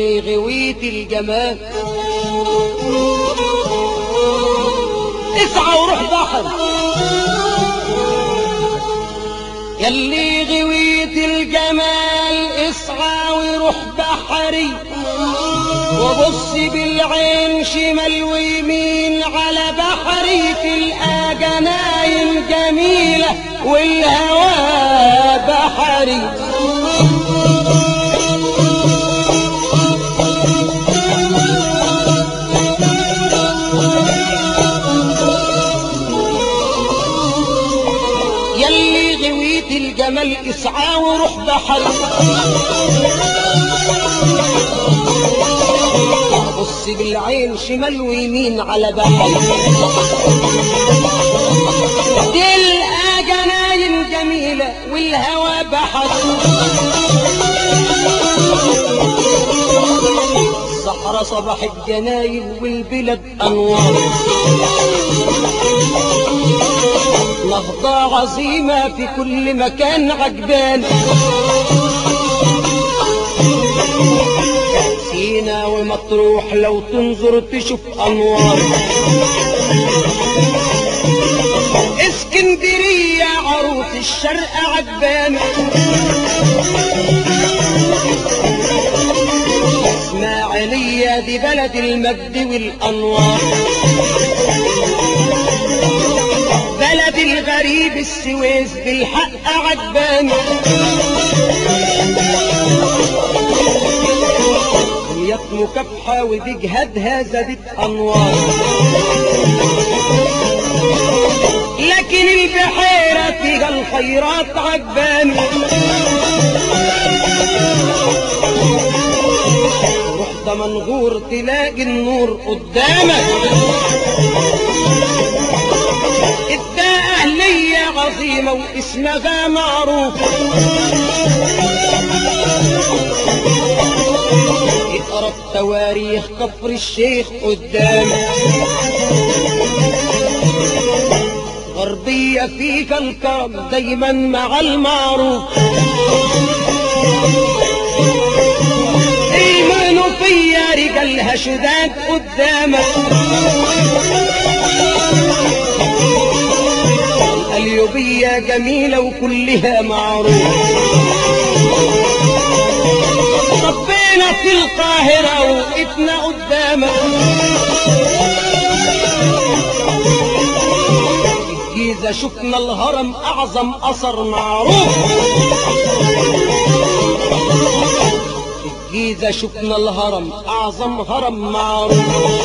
يلي غويت الجمال اسعى وروح بحر يلي غويت الجمال اسعى وروح بحري وبص بالعين شمال ويمين على بحري تلقى جناين جميلة والهوى بحري يلي غويت الجمال اسعى وروح بحري بص بالعين شمال ويمين على بحري تلقى جناين جميلة والهوى بحر الصحراء صباح الجناين والبلد أنوار نهضة عظيمة في كل مكان عجبان سينا ومطروح لو تنظر تشوف أنوار اسكندرية عروس الشرق عجبان اسماعيلية دي بلد المجد والأنوار بلد الغريب السويس بالحق عجبان دمياط مكافحة وبجهادها زادت أنوار لكن البحيرة فيها الخيرات عجبان رحت منغور تلاقي النور قدامك ادى أهلية عظيمة واسمها معروف اقرا التواريخ كفر الشيخ قدامك غربية فيك الكرم دايما مع المعروف المنوفية رجالها شداد قدامك القليوبية جميلة وكلها معروف ربنا في القاهرة وقفنا قدامك الجيزة شفنا الهرم أعظم أثر معروف الجيزة شفنا الهرم أعظم هرم معروف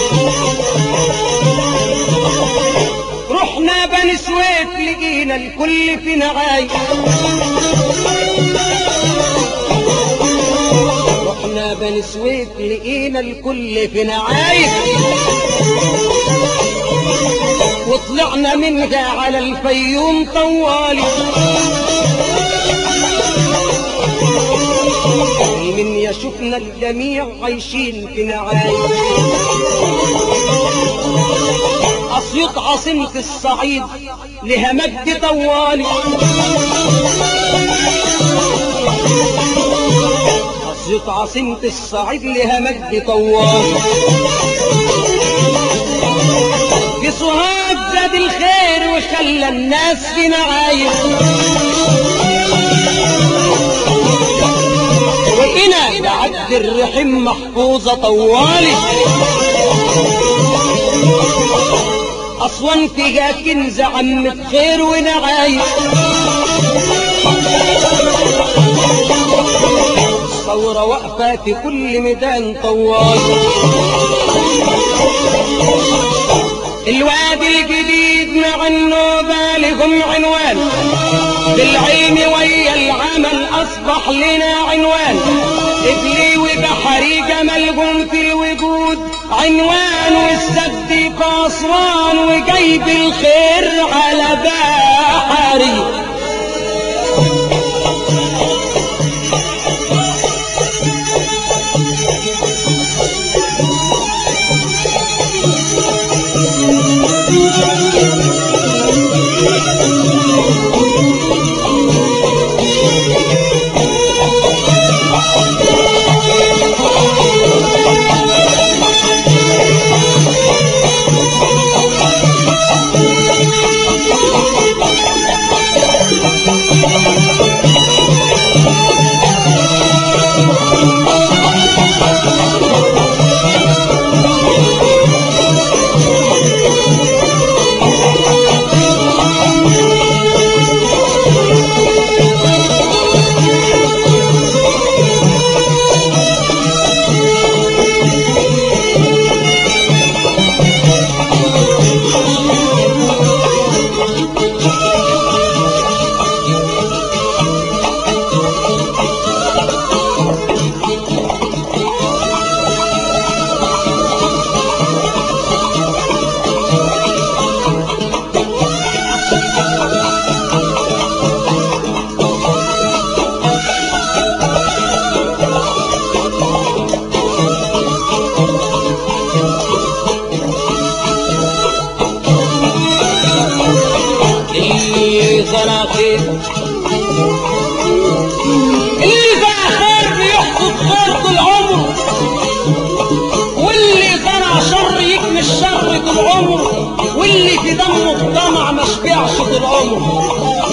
رحنا بني سويف لقينا الكل في نعاي رحنا بني سويف لقينا الكل في نعاي وطلعنا منها على الفيوم طوالي من يشوفنا الجميع عايشين في نعاي أسيوط عاصمة الصعيد لها مجد طوالي أسيوط عاصمة الصعيد لها مجد طوالي في سوهاج زاد الخير وخلى الناس في نعايم وهنا بعد الرحم محفوظة طوالي أسوان فيها كنز عمة خير ونعايم ثورة واقفة في كل ميدان طوال الوادي الجديد مع النوبة لهم عنوان بالعين ويا العمل أصبح لنا عنوان إبلي وبحري جمالهم في الوجود عنوان والسد في أسوان وجايب الخير على بحري الطمع ما شبعش طول عمره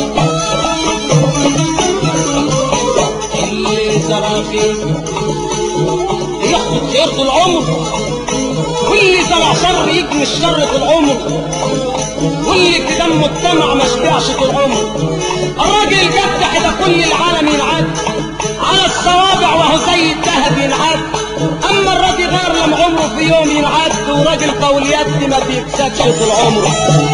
اللي زرع خير يحصد خير طول عمره واللي زرع شر يجني الشر طول عمره واللي كده الطمع ما شبعش طول عمره الراجل الجدح ده كل العالم ينعاد على الصوابع وهو زي الذهب ينعاد اما الراجل غير لما عمره في يوم ينعاد وراجل قول يد ما بيكسبش طول عمره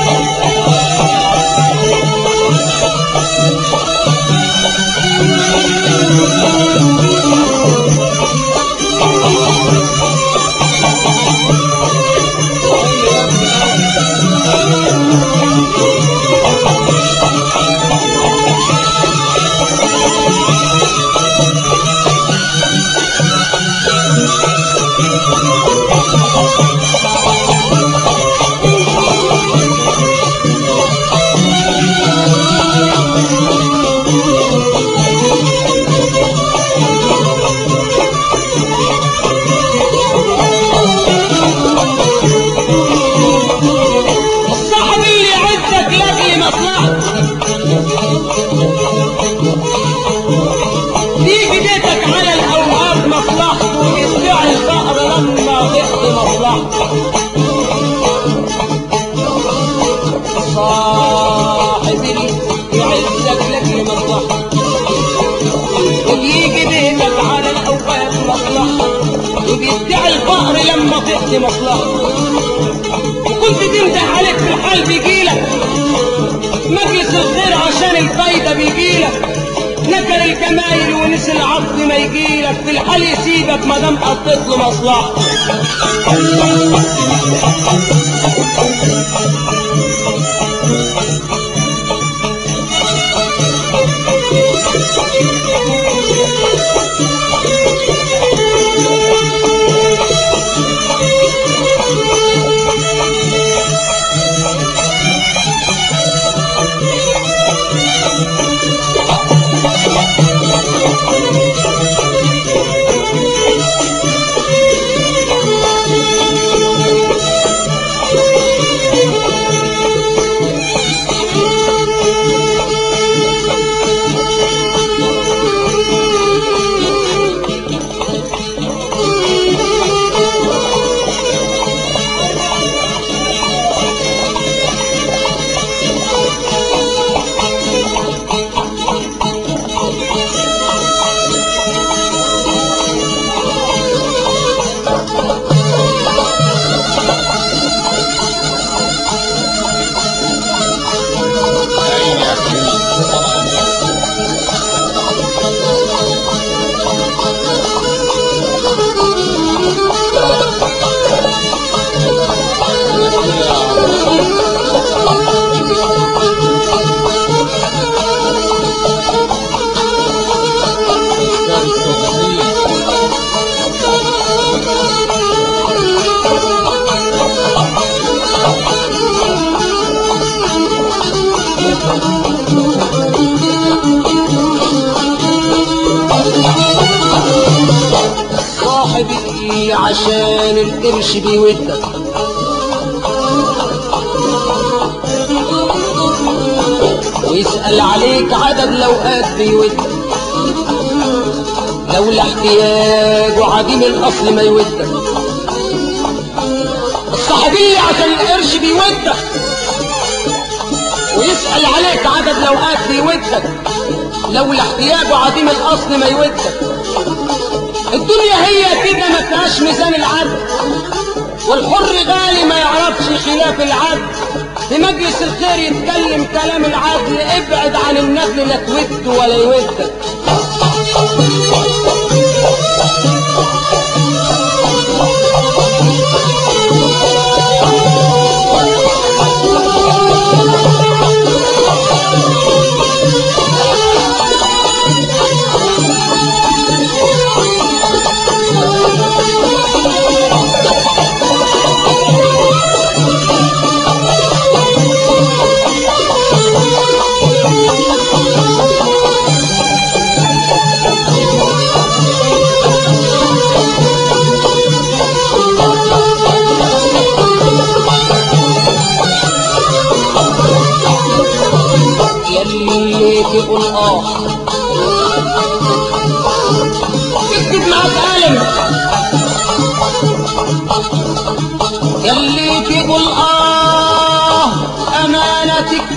الصاحب اللي يعزك لاجل مصلحتك يجي بيتك على الاوقات مصلحته ويتبع الفقر لما ضحت مصلحته صاحب اللي يعزك لاجل مصلحتك ويجي بيتك على الاوقات مصلحته وبيدعي الفقر لما ضحت مصلحته وكنت تنده عليك في الحال بيجيلك مجلس الخير عشان الفايدة بيجيلك نكر الكمايل ونسي العقد ما يجيلك في الحال يسيبك ما دام قضيت له مصلحة صاحبي عشان القرش بيودك ويسأل عليك عدد لوقات بيودك لولا احتياج وعديم الأصل ما يودك الصاحبي عشان القرش بيودك ويسأل عليك عدد لوقات بيودك لولا احتياج وعديم الأصل ما يودك الدنيا هي كده ما فيهاش ميزان العدل والحر غالي ما يعرفش خلاف العدل في مجلس الخير يتكلم كلام العدل ابعد عن النخل لا تود ولا يودك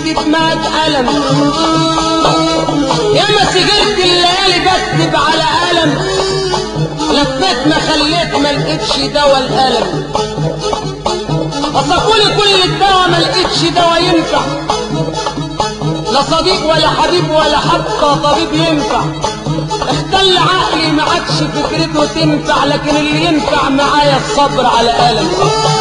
بكتب معك قلم يا ما سجلت الليالي بكتب على قلم لفيت ما خليت ما لقيتش دوا القلم وصفولي كل الدواء ما لقيتش دواء ينفع لا صديق ولا حبيب ولا حتى طبيب ينفع اختل عقلي ما عادش فكرته تنفع لكن اللي ينفع معايا الصبر على قلم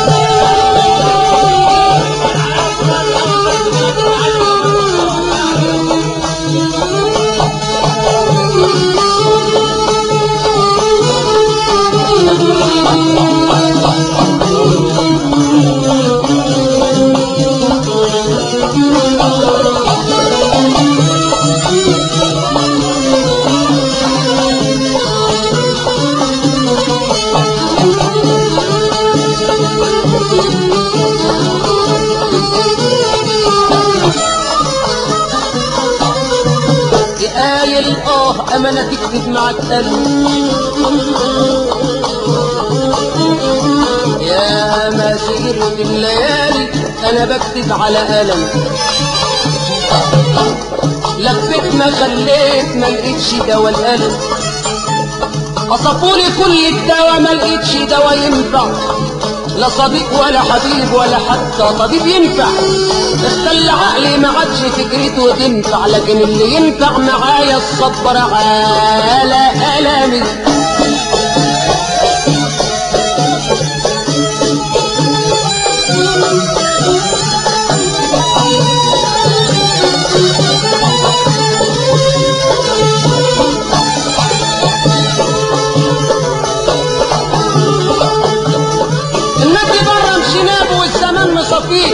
قايل اه امانة تكتب معك قلب يا ما سهرت الليالي انا بكتب على قلم لفيت ما خليت ما لقيتش دوا القلم وصفولي كل الدوا ما لقيتش دوا ينفع لا صديق ولا حبيب ولا حتى طبيب ينفع اختل عقلي ما عادش فكرته تنفع لكن اللي ينفع معايا الصبر على ألمي النبي بره مشيناه والزمان مصفيه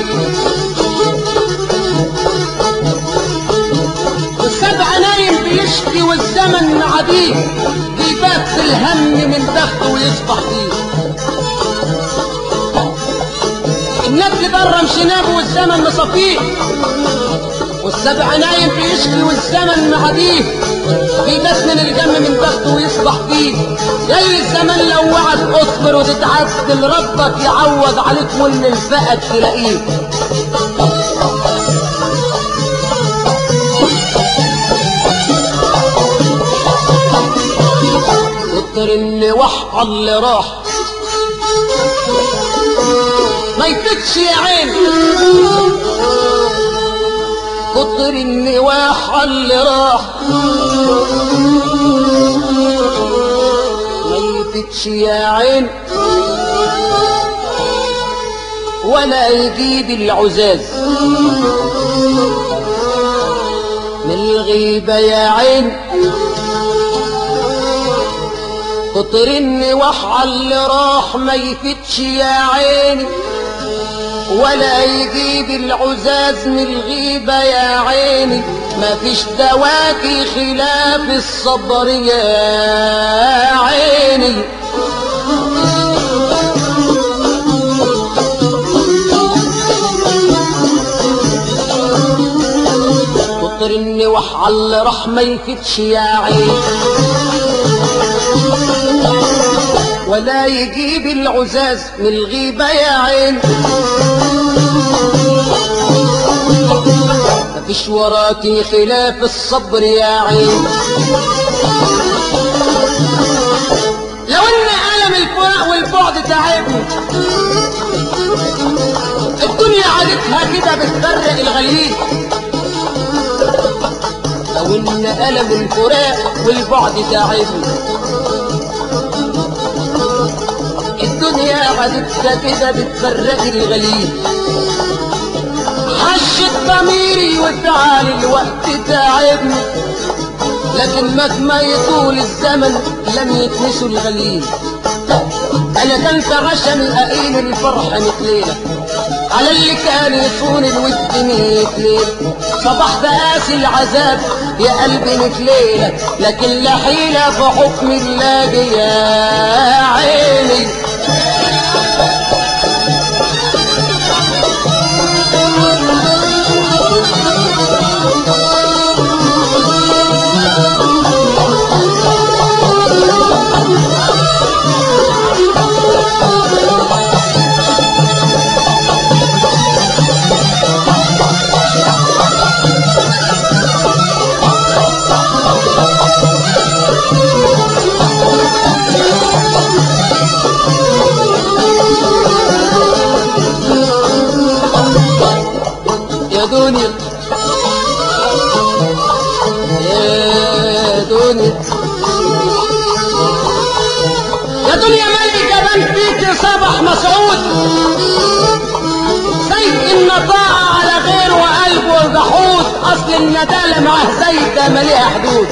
والسبع نايم بيشكي والزمن معديه بيبات في الهم من بخته ويصبح فيه النبي بره مشيناه والزمن مصفيه والسبع نايم بيشكي والزمن معديه بيبات من الجم من بخته ويصبح فيه جاي الزمن لو وعد اصبر وتتعدل ربك يعوض عليك واللي الفقد تلاقيه كتر اللي وح اللي راح ما يفكش يا عين كتر النواح اللي راح ما يفكش يا عين ولا يجيب العزاز من الغيبة يا عين كتر النواح اللي راح ما يفتش يا عيني ولا يجيب العزاز من الغيبة يا عيني ما فيش دواكي خلاف الصبر يا عيني كتر النواح اللي راح ما يفتش يا عيني ولا يجيب العزاز من الغيبة يا عين مفيش وراكي خلاف الصبر يا عين لو ان ألم الفراق والبعد تعبني الدنيا عادتها كده بتفرق الغليل لو ان ألم الفراق والبعد تعبني الدنيا عادتها كده بتفرق الغليل حشت ضميري وتعالي الوقت تعبني لكن مهما يطول الزمن لم يتنسوا الغليل انا كنت عشان اقيل الفرح مثليلة على اللي كان يصون الود ميت ليل صبحت قاسي العذاب يا قلبي مثليلة لكن لا حيلة في حكم الله يا عيني اصل الندالة معاه زايدة مليها حدود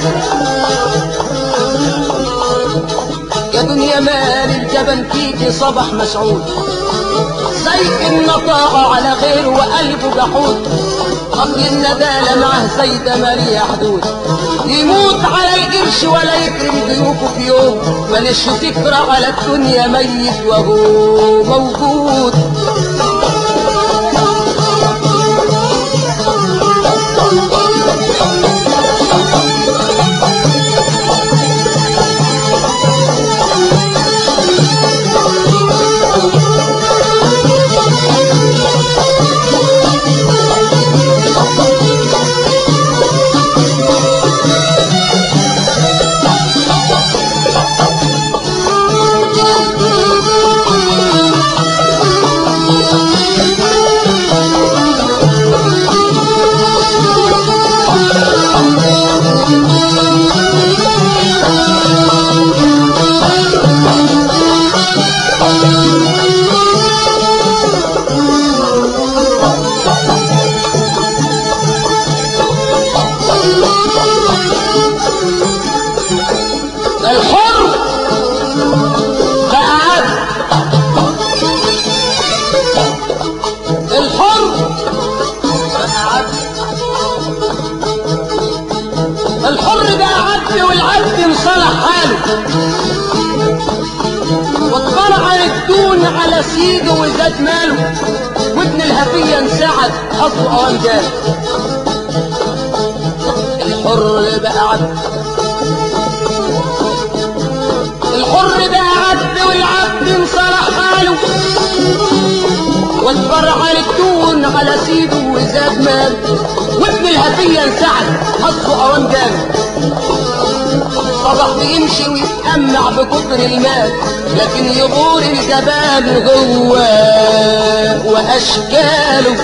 يا دنيا مال الجبل فيكي صبح مسعود زي النطاقة على غيره وقلبه جحود أصل الندالة معاه زايدة مالية حدود يموت على القرش ولا يكرم ضيوفه في يوم مالش فكرة على الدنيا ميت وهو موجود الحر بقى عبد الحر بقى عبد الحر بقى عبد والعبد انصلح حاله واطلع الدون على سيده وزاد ماله وابن الهفية انسعد حظه اوان جاله الحر بقى عبد الحر بقى عبد والعبد انصلح حاله واتبرع الدون على سيده وزاد مال وابن الهفية انسعد حظه اوان جاله صبح بيمشي ويتأمع بكتر المال لكن يغور الجبال جواه واشكاله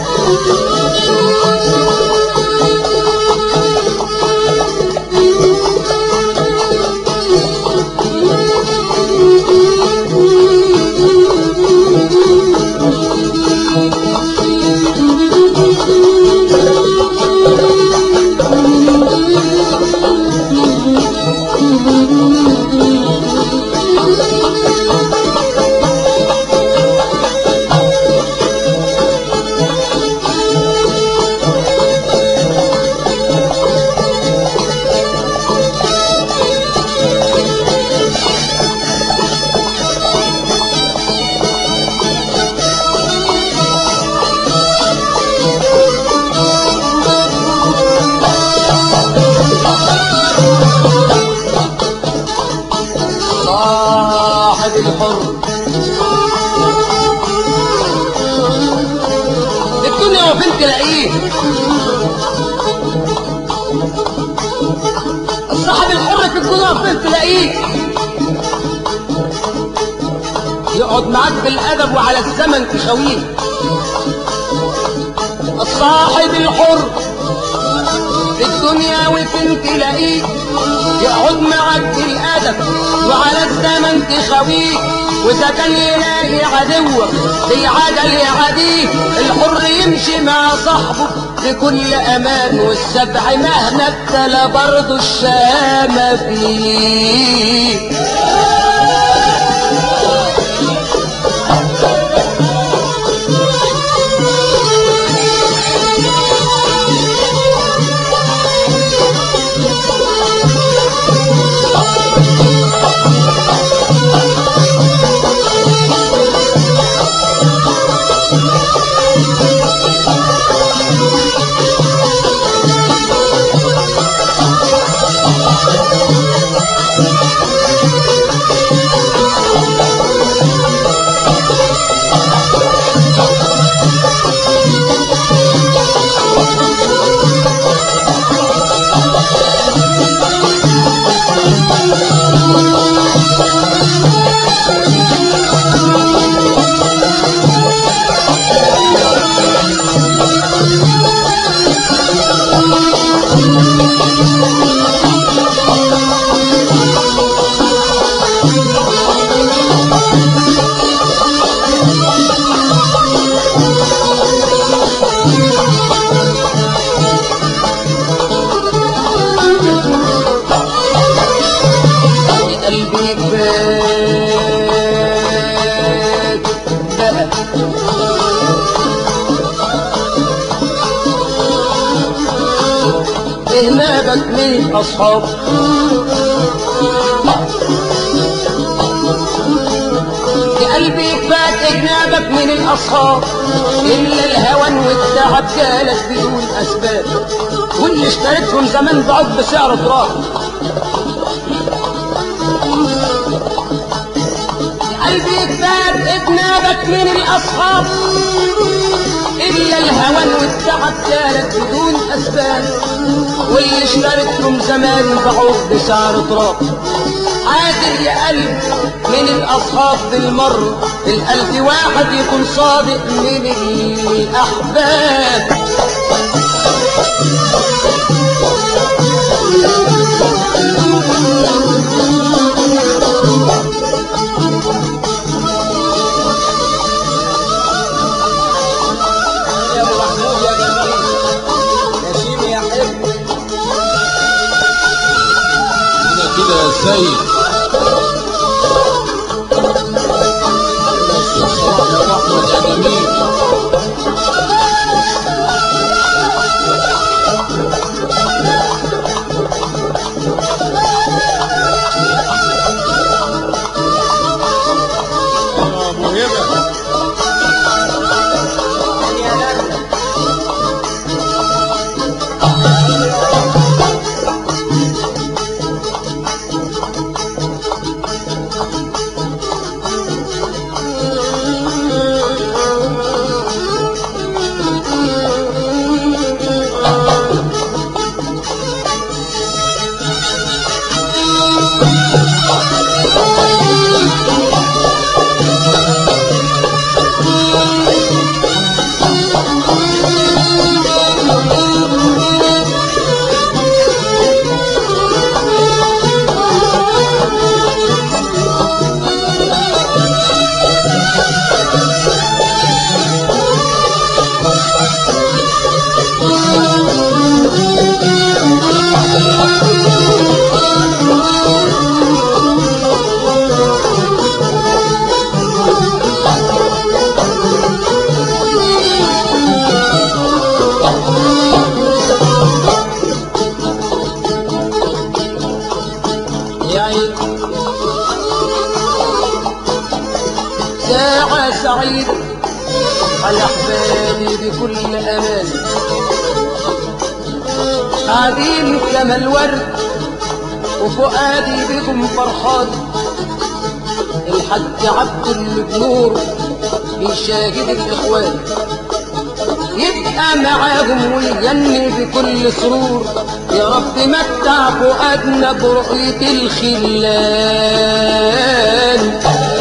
صاحب الحر الدنيا وفين تلاقيه صاحب الحر في الدنيا وفين تلاقيه يقعد معاك بالادب وعلى الزمن تخويه الصاحب الحر في الدنيا وفين تلاقيه يقعد معك بالادب وعلى الزمن تخويه واذا كان يلاقي عدوك في عجل يعاديه الحر يمشي مع صاحبه بكل امان والسبع مهما ابتلى برضه الشامة فيه الأصحاب يا قلبي فات اجنابك من الاصحاب الا الهوان والتعب جالك بدون اسباب واللي اشتريتهم زمان بعض بسعر تراب يا قلبي فات اجنابك من الاصحاب الا الهوان والتعب جالك بدون اسباب واللي اشتريتهم زمان بعض بسعر تراب عادل يا قلب من الاصحاب بالمر القلب واحد يكون صادق من الاحباب يا ابو محمود يا جميل يا شيمي يا حلو كده كده يا سيد يا الشيخ صلاح يا أبو احمد يا جميل يا ابو هبه يا لملم يا عيد ساعة سعيدة على أحبابي بكل أمان قاعدين كما الورد وفؤادي بكم فرحان الحج عبد النور بيشاهد الإخوان يبقى معاهم ويغني بكل سرور يا رب متع فؤادنا برؤية الخلان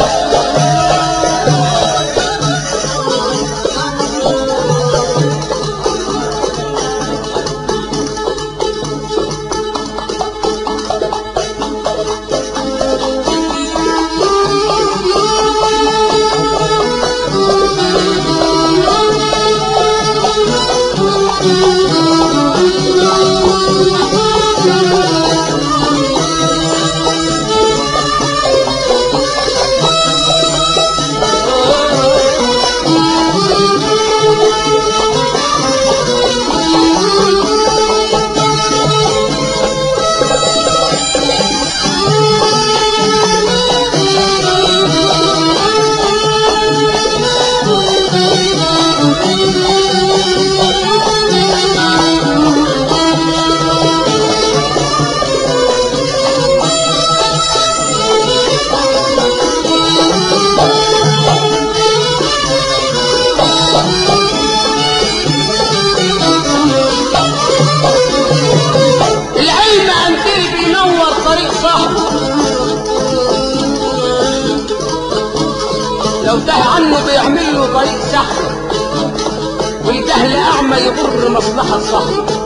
العلم عندي بينور طريق صاحبه لو تاه عنه بيعمل له طريق سحر والجهل اعمى يضر مصلحه صاحبه